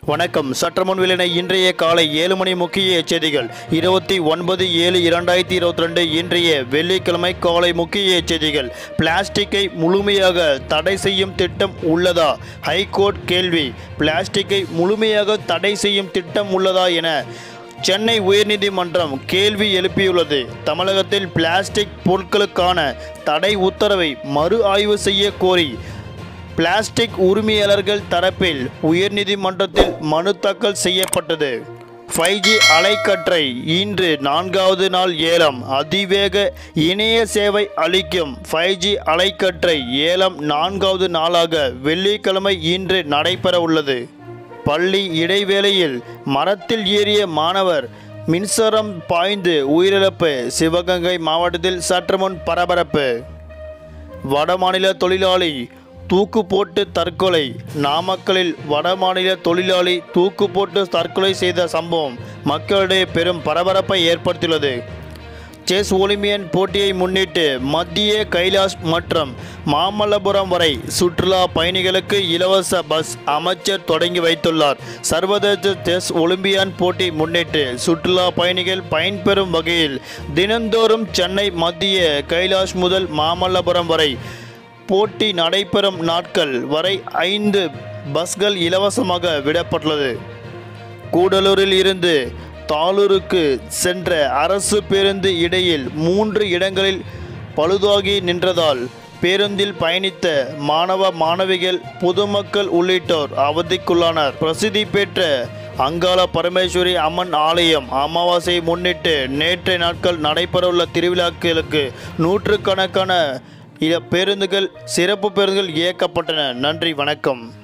வணக்கம் சற்றமுன் விலன இன்றைய காலை ஏழு மணி முக்கிய செய்திகள் இருபத்தி ஒன்பது ஏழு இரண்டாயிரத்தி இருபத்தி ரெண்டு இன்றைய வெள்ளிக்கிழமை காலை முக்கிய செய்திகள் பிளாஸ்டிக்கை முழுமையாக தடை செய்யும் திட்டம் உள்ளதா ஹைகோர்ட் கேள்வி பிளாஸ்டிக்கை முழுமையாக தடை செய்யும் திட்டம் உள்ளதா என சென்னை உயர்நீதிமன்றம் கேள்வி எழுப்பியுள்ளது தமிழகத்தில் பிளாஸ்டிக் பொருட்களுக்கான தடை உத்தரவை மறு ஆய்வு செய்ய கோரி பிளாஸ்டிக் உரிமையாளர்கள் தரப்பில் உயர்நீதிமன்றத்தில் மனு தாக்கல் செய்யப்பட்டது ஃபைவ் ஜி அலைக்கற்றை இன்று நான்காவது நாள் ஏலம் அதிவேக இணைய சேவை அளிக்கும் ஃபைவ் ஜி அலைக்கற்றை ஏலம் நான்காவது நாளாக வெள்ளிக்கிழமை இன்று நடைபெற உள்ளது பள்ளி இடைவேளையில் மரத்தில் ஏறிய மாணவர் மின்சாரம் பாய்ந்து உயிரிழப்பு சிவகங்கை மாவட்டத்தில் சற்று முன் பரபரப்பு வடமாநில தொழிலாளி தூக்கு போட்டு தற்கொலை நாமக்கலில் வடமாநில தொழிலாளி தூக்கு போட்டு தற்கொலை செய்த சம்பவம் மக்களிடையே பெரும் பரபரப்பை ஏற்படுத்தியுள்ளது செஸ் ஒலிம்பியன் போட்டியை முன்னிட்டு மத்திய கைலாஷ் மற்றும் மாமல்லபுரம் வரை சுற்றுலா பயணிகளுக்கு இலவச பஸ் அமைச்சர் தொடங்கி வைத்துள்ளார் சர்வதேச செஸ் ஒலிம்பியான் போட்டி முன்னிட்டு சுற்றுலா பயணிகள் பயன்பெறும் வகையில் தினந்தோறும் சென்னை மத்திய கைலாஷ் முதல் மாமல்லபுரம் வரை போட்டி நடைபெறும் நாட்கள் வரை ஐந்து பஸ்கள் இலவசமாக விடப்பட்டுள்ளது கூடலூரில் இருந்து தாளூருக்கு சென்ற அரசு பேருந்து இடையில் மூன்று இடங்களில் பழுதாகி நின்றதால் பேருந்தில் பயணித்த மாணவ மாணவிகள் பொதுமக்கள் உள்ளிட்டோர் அவதிக்குள்ளானர் பிரசித்தி பெற்ற அங்காள பரமேஸ்வரி அம்மன் ஆலயம் அமாவாசையை முன்னிட்டு நேற்றைய நாட்கள் நடைபெறவுள்ள திருவிழாக்களுக்கு நூற்றுக்கணக்கான இத பேருந்துகள் சிறப்பு பேருந்துகள் இயக்கப்பட்டன நன்றி வணக்கம்